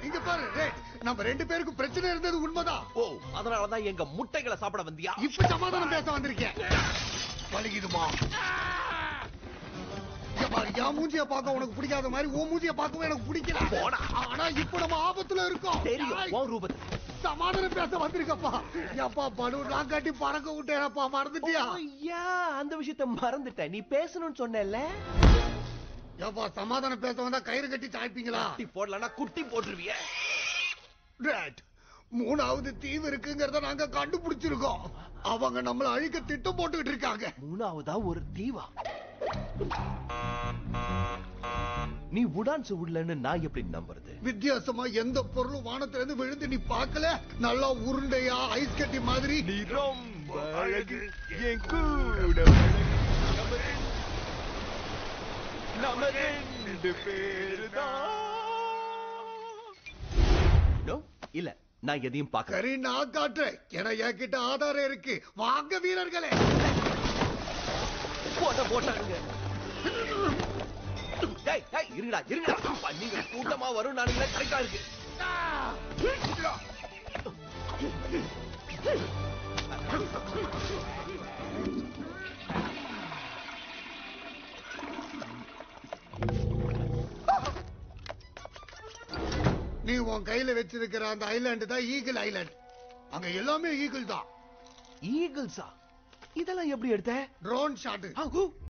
இங்க பாரு டேய், நம்ம ரெண்டு பேருக்கும் பிரச்சனை இருந்தது உண்மைதான் ஓ அதனாலதான் எங்க முட்டைகளை சாப்பிட வந்தியா இப்ப சமாதானம் பேச வந்திருக்கேன் வலிக்குதுமா இங்க பாரு, என் மூஞ்சிய பார்க்க உனக்கு பிடிக்காத மாதிரி உன் மூஞ்சிய பார்க்கவும் எனக்கு பிடிக்கல போடா. ஆனா இப்ப நம்ம ஆபத்துல இருக்கோம் தெரியும் ஏய், உன் ரூபத்தை சமாதானம் பேச வந்திருக்கப்பா எப்பா பலூன்லாம் கட்டி பறக்க விட்டேனப்பா மறந்துட்டியா ஐயா அந்த விஷயத்த மறந்துட்டேன் நீ பேசணும்னு சொன்னேல்ல எப்பா சமாதானம் பேச வந்தா கயிறு கட்டி சாய்ப்பீங்களா குட்டி போடலன்னா குட்டி போட்டுருவிய Dad, மூணாவது தீவு இருக்குங்கிறத நாங்க கண்டுபிடிச்சிருக்கோம் அவங்க நம்மள அழிக்க திட்டம் போட்டுக்கிட்டு இருக்காங்க மூணாவதா ஒரு தீவா நீ உடான்ஸ் விடலன்னு நான் எப்படி நம்புறது வித்தியாசமா எந்த பொருளும் வானத்துல இருந்து விழுந்து நீ பார்க்கல நல்லா உருண்டையா ஐஸ் கட்டி மாதிரி நீ ரொம்ப அழகு என் கூட பழகு. நம்ம ரெண்டு- நம்ம ரெண்டு பேருதான் No, இல்ல நான் எதையும் பார்க்கல சரி நான் காட்டுறேன் ஏன்னா என்கிட்ட ஆதாரம் இருக்கு வாங்க வீரர்களே போட்ட போட்டானுங்க டேய் டேய் இருங்கடா இருங்கடா அப்பா, நீங்க கூட்டமா வரும் நானுங்களே கரெக்டா இருக்கு நீ உன் கையில வச்சிருக்கிற அந்த ஐலாண்டு தான் ஈகிள் ஐலாண்ட் அங்க எல்லாமே ஈகிள் தான் ஈகிள்ஸா இதெல்லாம் எப்படி எடுத்த ட்ரோன் ஷாட் ஆ, ஹூ.